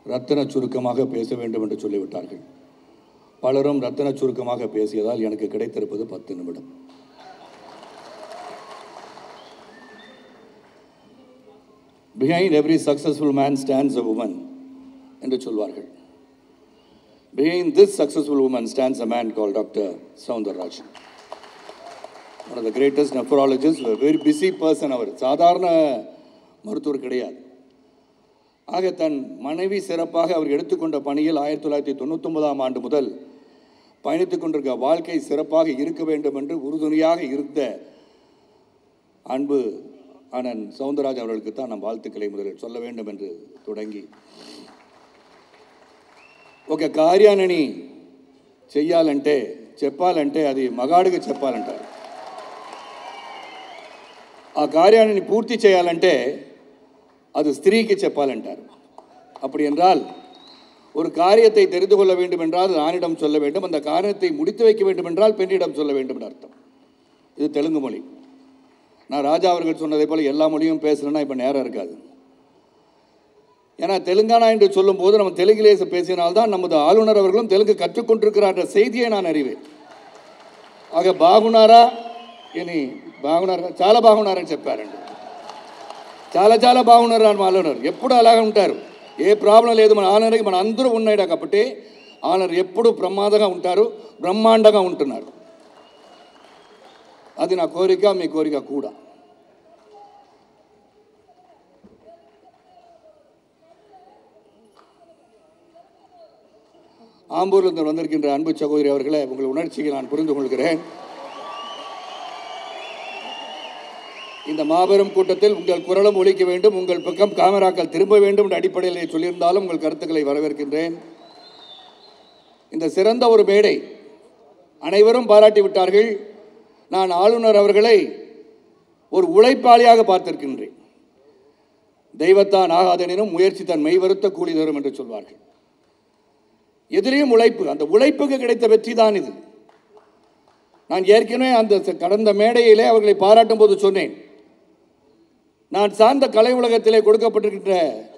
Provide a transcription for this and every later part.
ரத்தின சுருக்கமாக பேச வேண்டும் என்று சொல்லிவிட்டார்கள் பலரும் ரத்தின சுருக்கமாக பேசியதால் எனக்கு கிடைத்திருப்பது பத்து நிமிடம் behind every successful man stands a woman என்று சொல்வார்கள் behind this successful woman stands a man call doctor Soundararajan one of the greatest nephrologist very busy person அவர் சாதாரண மருத்துவர் கிடையாது ஆக தன் மனைவி சிறப்பாக அவர் எடுத்துக்கொண்ட பணியில் ஆயிரத்தி தொள்ளாயிரத்தி தொண்ணூத்தொன்பதாம் ஆண்டு முதல் பயணித்துக் கொண்டிருக்க வாழ்க்கை சிறப்பாக இருக்க வேண்டும் என்று உறுதுணையாக இருந்த அன்பு அண்ணன் சவுந்தரராஜ் அவர்களுக்கு தான் நம் வாழ்த்துக்களை முதலில் சொல்ல வேண்டும் என்று தொடங்கி ఒక కార్యాన్ని చెయ్యాలంటే చెప్పాలంటే అది మగాడికి చెప్పాలంటారు ఆ కార్యాన్ని పూర్తి చేయాలంటే அது ஸ்திரீக்கு చెప్పాలంటారు அப்படி என்றால் ஒரு காரியத்தை தெரிந்து கொள்ள வேண்டும் என்றால் அது ஆணிடம் சொல்ல வேண்டும் அந்த காரியத்தை முடித்து வைக்க வேண்டும் என்றால் பெண்ணிடம் சொல்ல வேண்டும் என்று அர்த்தம் இது தெலுங்கு மொழி நான் ராஜா அவர்கள் சொன்னதை போல எல்லா மொழியும் பேசணும்னா இப்போ நேரம் இருக்காது ஏன்னா தெலுங்கானா என்று சொல்லும்போது நம்ம தெலுங்கிலே பேசினால்தான் நமது ஆளுநர் அவர்களும் தெலுங்கு கற்றுக்கொண்டிருக்கிறார் என்ற செய்தியை நான் அறிவேன் ఆగ బాగున్నారా అని బాగున్నారా చాలా బాగున్నారని చెప్పారండి చాలా చాలా బాగున్నారు అని ఆలనర్ ఎప్పుడు అలాగే ఉంటారు ఏ ప్రాబ్లం లేదు మన ఆలనర్కి మన అందరూ ఉన్నాడు కాబట్టి ఆలనర్ ఎప్పుడు ప్రమాదంగా ఉంటారు బ్రహ్మాండంగా ఉంటున్నారు అది నా కోరిక మీ కోరిక కూడా ஆம்பூரிலிருந்து வந்திருக்கின்ற அன்பு சகோதரி அவர்களே உங்கள் உணர்ச்சியை நான் புரிந்து கொள்கிறேன் இந்த மாபெரும் கூட்டத்தில் உங்கள் குரலும் ஒலிக்க வேண்டும் உங்கள் பக்கம் காமராக்கள் திரும்ப வேண்டும் என்ற அடிப்படையில் சொல்லியிருந்தாலும் உங்கள் கருத்துக்களை வரவேற்கின்றேன் இந்த சிறந்த ஒரு மேடை அனைவரும் பாராட்டி விட்டார்கள் நான் ஆளுநர் அவர்களை ஒரு உழைப்பாளியாக பார்த்திருக்கின்றேன் தெய்வத்தான் ஆகாதனினும் முயற்சி தன் மெய்வருத்த கூலி தரும் என்று சொல்வார்கள் எதிலையும் உழைப்பு அந்த உழைப்புக்கு கிடைத்த வெற்றி தான் இது நான் ஏற்கனவே அந்த ச- கடந்த மேடையிலே அவர்களை பாராட்டும் போது சொன்னேன் நான் சார்ந்த கலை உலகத்திலே கொடுக்கப்பட்டிருக்கின்ற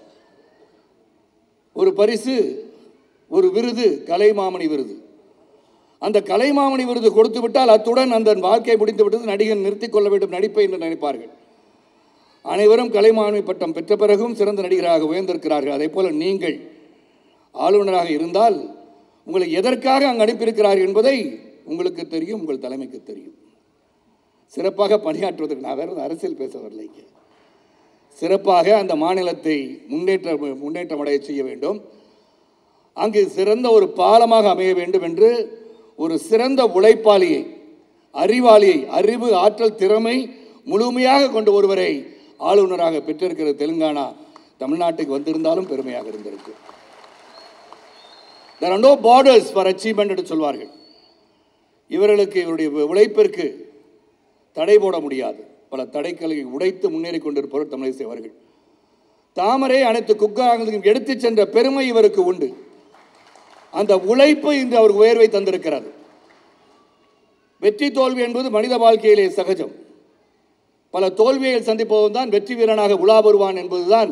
ஒரு பரிசு ஒரு விருது கலைமாமணி விருது அந்த கலைமாமணி விருது கொடுத்து விட்டால் அத்துடன் அந்த வாழ்க்கை முடிந்து விட்டது நடிகன் நிறுத்திக் கொள்ள வேண்டும் நடிப்பை என்று நினைப்பார்கள் அனைவரும் கலைமாமணி பட்டம் பெற்ற பிறகும் சிறந்த நடிகராக உயர்ந்திருக்கிறார்கள் அதே போல நீங்கள் ஆளுநராக இருந்தால் உங்களை எதற்காக அங்கு அனுப்பியிருக்கிறார்கள் என்பதை உங்களுக்கு தெரியும் உங்கள் தலைமைக்கு தெரியும் சிறப்பாக பணியாற்றுவதற்கு நான் வேற அரசியல் பேச வரல இங்க. சிறப்பாக அந்த மாநிலத்தை முன்னேற்ற முன்னேற்றம் அடைய செய்ய வேண்டும் அங்கு சிறந்த ஒரு பாலமாக அமைய வேண்டும் என்று ஒரு சிறந்த உழைப்பாளியை அறிவாளியை அறிவு ஆற்றல் திறமை முழுமையாக கொண்ட ஒருவரை ஆளுநராக பெற்றிருக்கிற தெலுங்கானா தமிழ்நாட்டுக்கு வந்திருந்தாலும் பெருமையாக இருந்திருக்கு there are no borders for achievement என்று சொல்வார்கள் இவர்களுக்கு இவருடைய உழைப்பிற்கு தடை போட முடியாது பல தடைகளை உடைத்து முன்னேறி கொண்டிருப்பவர் தமிழிசை அவர்கள் தாமரை அனைத்து குக்காரங்களையும் எடுத்துச் சென்ற பெருமை இவருக்கு உண்டு அந்த உழைப்பு இன்று அவருக்கு உயர்வை தந்திருக்கிறது வெற்றி தோல்வி என்பது மனித வாழ்க்கையிலே சகஜம் பல தோல்வியை சந்திப்பவன் தான் வெற்றி வீரனாக உலா வருவான் என்பதுதான்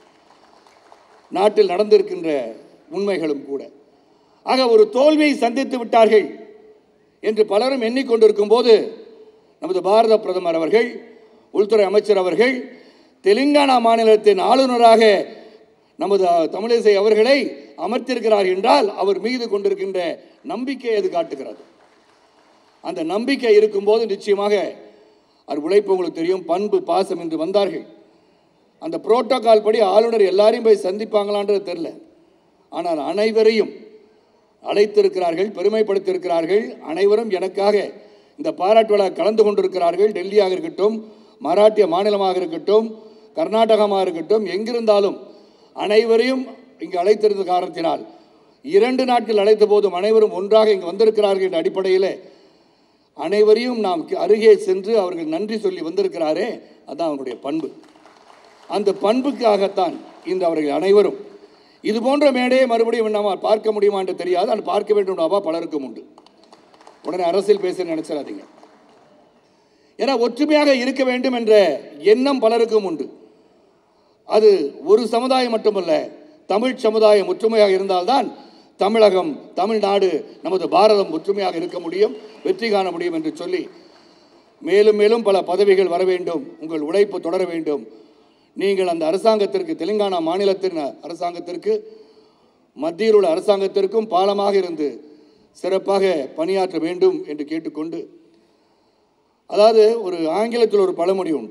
நாட்டில் நடந்திருக்கின்ற உண்மைகளும் கூட ஆக ஒரு தோல்வியை சந்தித்து விட்டார்கள் என்று பலரும் எண்ணிக்கொண்டிருக்கும் போது நமது பாரத பிரதமர் அவர்கள் உள்துறை அமைச்சர் அவர்கள் தெலுங்கானா மாநிலத்தின் ஆளுநராக நமது அஹ், தமிழிசை அவர்களை அமர்த்தியிருக்கிறார் என்றால் அவர் மீது கொண்டிருக்கின்ற நம்பிக்கை அது காட்டுகிறது அந்த நம்பிக்கை இருக்கும்போது நிச்சயமாக அவர் உழைப்பு உங்களுக்கு தெரியும் பண்பு பாசம் என்று வந்தார்கள் அந்த புரோட்டோகால் படி ஆளுநர் எல்லாரையும் போய் சந்திப்பாங்களான்றது தெரில ஆனால் அனைவரையும் அழைத்திருக்கிறார்கள் பெருமைப்படுத்தியிருக்கிறார்கள் அனைவரும் எனக்காக இந்த பாராட்டு விழா கலந்து கொண்டிருக்கிறார்கள் டெல்லியாக இருக்கட்டும் மராட்டிய மாநிலமாக இருக்கட்டும் கர்நாடகமாக இருக்கட்டும் எங்கிருந்தாலும் அனைவரையும் இங்கு அழைத்திருந்த காரணத்தினால் இரண்டு நாட்கள் அழைத்த போதும் அனைவரும் ஒன்றாக இங்கு வந்திருக்கிறார்கள் என்ற அடிப்படையில் அனைவரையும் நாம் அருகே சென்று அவர்கள் நன்றி சொல்லி வந்திருக்கிறாரே அதான் அவங்களுடைய பண்பு அந்த பண்புக்காகத்தான் இந்த அவர்கள் அனைவரும் இது போன்ற மேடையை மறுபடியும் நம்மால் பார்க்க முடியுமா என்று தெரியாது ஆனால் பார்க்க வேண்டும் அவா பலருக்கும் உண்டு உடனே அரசியல் பேச நினைச்சிடாதீங்க ஏன்னா ஒற்றுமையாக இருக்க வேண்டும் என்ற எண்ணம் பலருக்கும் உண்டு அது ஒரு சமுதாயம் மட்டுமல்ல தமிழ் சமுதாயம் ஒற்றுமையாக இருந்தால்தான் தமிழகம் தமிழ்நாடு நமது பாரதம் ஒற்றுமையாக இருக்க முடியும் வெற்றி காண முடியும் என்று சொல்லி மேலும் மேலும் பல பதவிகள் வர வேண்டும் உங்கள் உழைப்பு தொடர வேண்டும் நீங்கள் அந்த அரசாங்கத்திற்கு தெலுங்கானா மாநிலத்தின் அரசாங்கத்திற்கு மத்தியில் உள்ள அரசாங்கத்திற்கும் பாலமாக இருந்து சிறப்பாக பணியாற்ற வேண்டும் என்று கேட்டுக்கொண்டு அதாவது ஒரு ஆங்கிலத்தில் ஒரு பழமொழி உண்டு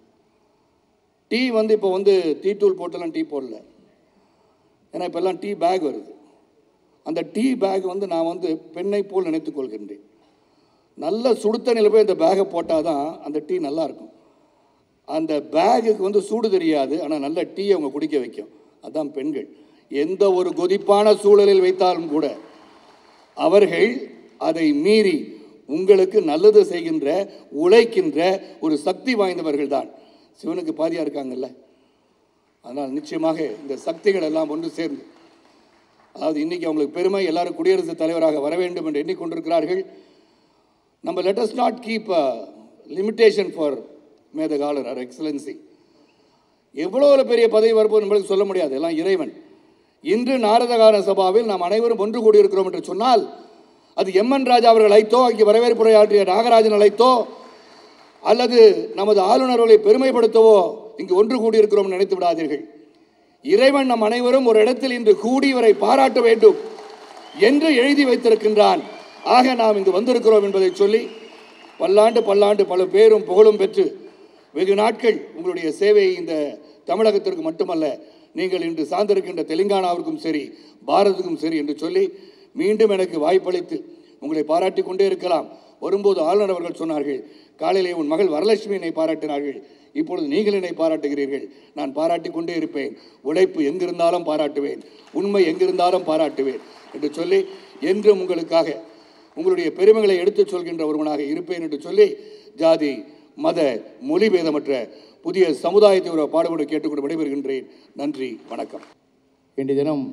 டீ வந்து இப்போ வந்து டீ தூள் போட்டெல்லாம் டீ போடல ஏன்னா இப்போல்லாம் டீ பேக் வருது அந்த டீ பேக் வந்து நான் வந்து பெண்ணை போல் நினைத்துக் கொள்கின்றேன் நல்ல சுடுத்தண்ணியில் போய் அந்த பேகை போட்டால் தான் அந்த டீ நல்லா இருக்கும் அந்த பேகுக்கு வந்து சூடு தெரியாது ஆனால் நல்ல டீ அவங்க குடிக்க வைக்கும் அதான் பெண்கள் எந்த ஒரு கொதிப்பான சூழலில் வைத்தாலும் கூட அவர்கள் அதை மீறி உங்களுக்கு நல்லது செய்கின்ற உழைக்கின்ற ஒரு சக்தி வாய்ந்தவர்கள் தான் சிவனுக்கு பாதியா இருக்காங்கல்ல அதனால் நிச்சயமாக இந்த சக்திகள் எல்லாம் ஒன்று சேர்ந்து அதாவது இன்னைக்கு அவங்களுக்கு பெருமை எல்லாரும் குடியரசுத் தலைவராக வர வேண்டும் என்று எண்ணிக்கொண்டிருக்கிறார்கள் நம்ம let us not keep a limitation for மேதகாலர் ஆர் எக்ஸலன்சி எவ்வளோ ஒரு பெரிய பதவி வரப்போது நம்மளுக்கு சொல்ல முடியாது எல்லாம் இறைவன் இன்று நாரதகார சபாவில் நாம் அனைவரும் ஒன்று கூடியிருக்கிறோம் என்று சொன்னால் அது எம்என் ராஜா அவர்கள் அழைத்தோ அங்கே வரவேற்புரையாற்றிய நாகராஜன் அழைத்தோ அல்லது நமது ஆளுநர்களை பெருமைப்படுத்தவோ இங்கு ஒன்று கூடியிருக்கிறோம் நினைத்து விடாதீர்கள் இறைவன் நம் அனைவரும் ஒரு இடத்தில் இன்று கூடி இவரை பாராட்ட வேண்டும் என்று எழுதி வைத்திருக்கின்றான் ஆக நாம் இங்கு வந்திருக்கிறோம் என்பதை சொல்லி பல்லாண்டு பல்லாண்டு பல பேரும் புகழும் பெற்று வெகு நாட்கள் உங்களுடைய சேவை இந்த தமிழகத்திற்கு மட்டுமல்ல நீங்கள் இன்று சார்ந்திருக்கின்ற தெலுங்கானாவிற்கும் சரி பாரதத்துக்கும் சரி என்று சொல்லி மீண்டும் எனக்கு வாய்ப்பளித்து உங்களை பாராட்டி கொண்டே இருக்கலாம் வரும்போது ஆளுநர் அவர்கள் சொன்னார்கள் காலையிலே உன் மகள் வரலட்சுமி என்னை பாராட்டினார்கள் இப்பொழுது நீங்கள் என்னை பாராட்டுகிறீர்கள் நான் பாராட்டி கொண்டே இருப்பேன் உழைப்பு எங்கிருந்தாலும் பாராட்டுவேன் உண்மை எங்கிருந்தாலும் பாராட்டுவேன் என்று சொல்லி என்றும் உங்களுக்காக உங்களுடைய பெருமைகளை எடுத்துச் சொல்கின்ற ஒருவனாக இருப்பேன் என்று சொல்லி ஜாதி மத மொழி பேதமற்ற புதிய சமுதாயத்தை ஒரு பாடுபட கேட்டுக்கொண்டு விடைபெறுகின்றேன் நன்றி வணக்கம் இன்றைய தினம்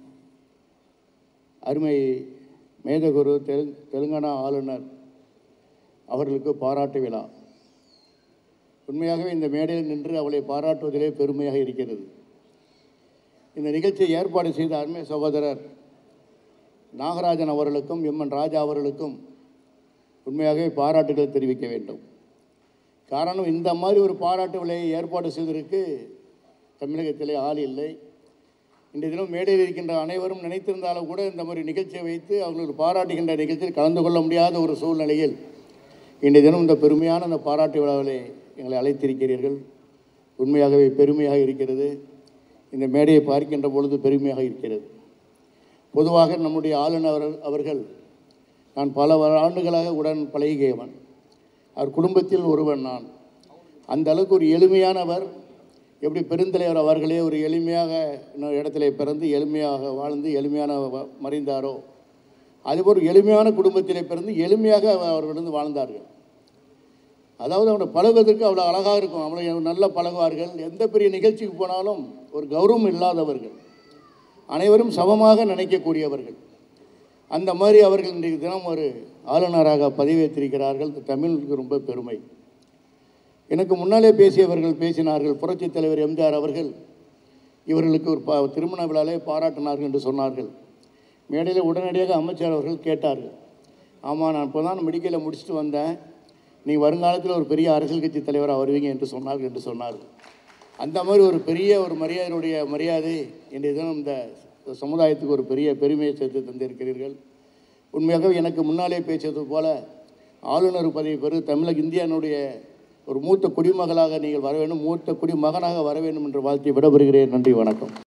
அருமை மேதகுரு தெலுங் தெலுங்கானா ஆளுநர் அவர்களுக்கு பாராட்டு விழா உண்மையாகவே இந்த மேடையில் நின்று அவளை பாராட்டுவதிலே பெருமையாக இருக்கிறது இந்த நிகழ்ச்சியை ஏற்பாடு செய்த அருமை சகோதரர் நாகராஜன் அவர்களுக்கும் எம்என் ராஜா அவர்களுக்கும் உண்மையாகவே பாராட்டுகள் தெரிவிக்க வேண்டும் காரணம் இந்த மாதிரி ஒரு பாராட்டு விலையை ஏற்பாடு செய்வதற்கு தமிழகத்திலே ஆள் இல்லை இன்றைய தினம் மேடையில் இருக்கின்ற அனைவரும் நினைத்திருந்தாலும் கூட இந்த மாதிரி நிகழ்ச்சியை வைத்து அவங்களுக்கு பாராட்டுகின்ற நிகழ்ச்சியில் கலந்து கொள்ள முடியாத ஒரு சூழ்நிலையில் இன்றைய தினம் இந்த பெருமையான இந்த பாராட்டு விழாவிலே எங்களை அழைத்திருக்கிறீர்கள் உண்மையாகவே பெருமையாக இருக்கிறது இந்த மேடையை பார்க்கின்ற பொழுது பெருமையாக இருக்கிறது பொதுவாக நம்முடைய ஆளுநர் அவர்கள் நான் பல வ- ஆண்டுகளாக உடன் பழகியவன் அவர் குடும்பத்தில் ஒருவன் நான் அந்த அளவுக்கு ஒரு எளிமையானவர் எப்படி பெருந்தலைவர் அவர்களே ஒரு எளிமையாக இன்னொரு இடத்திலே பிறந்து எளிமையாக வாழ்ந்து எளிமையான வ- மறைந்தாரோ அதுபோல் ஒரு எளிமையான குடும்பத்திலே பிறந்து எளிமையாக அவ- அவர்கள் வாழ்ந்தார்கள் அதாவது அவனை பழகுவதற்கு அவ்வளோ அழகாக இருக்கும் அவ்வளோ நல்லா பழகுவார்கள் எந்த பெரிய நிகழ்ச்சிக்கு போனாலும் ஒரு கௌரவம் இல்லாதவர்கள் அனைவரும் சமமாக நினைக்கக்கூடியவர்கள் அந்த மாதிரி அவர்கள் இன்றைக்கு தினம் ஒரு ஆளுநராக பதவியேற்றிருக்கிறார்கள் இது தமிழுக்கு ரொம்ப பெருமை எனக்கு முன்னாலே பேசியவர்கள் பேசினார்கள் புரட்சித் தலைவர் எம்ஜிஆர் அவர்கள் இவர்களுக்கு ஒரு பா திருமண விழாலே பாராட்டினார்கள் என்று சொன்னார்கள் மேடையில் உடனடியாக அமைச்சர் அவர்கள் கேட்டார்கள் ஆமாம் நான் இப்போ தான் மெடிக்கலை முடிச்சுட்டு வந்தேன் நீ வருங்காலத்தில் ஒரு பெரிய அரசியல் கட்சி தலைவராக வருவீங்க என்று சொன்னார்கள் என்று சொன்னார்கள் அந்த மாதிரி ஒரு பெரிய ஒரு மரியாதையுடைய மரியாதை இன்றைய தினம் இந்த சமுதாயத்துக்கு ஒரு பெரிய பெருமையை சேர்த்து தந்திருக்கிறீர்கள் உண்மையாகவே எனக்கு முன்னாலே பேசியது போல ஆளுநர் பதவி பெறு தமிழக இந்தியானுடைய ஒரு மூத்த குடிமகளாக நீங்கள் வர வேண்டும் மூத்த குடிமகனாக வர வேண்டும் என்று வாழ்த்தி விடைபெறுகிறேன் நன்றி வணக்கம்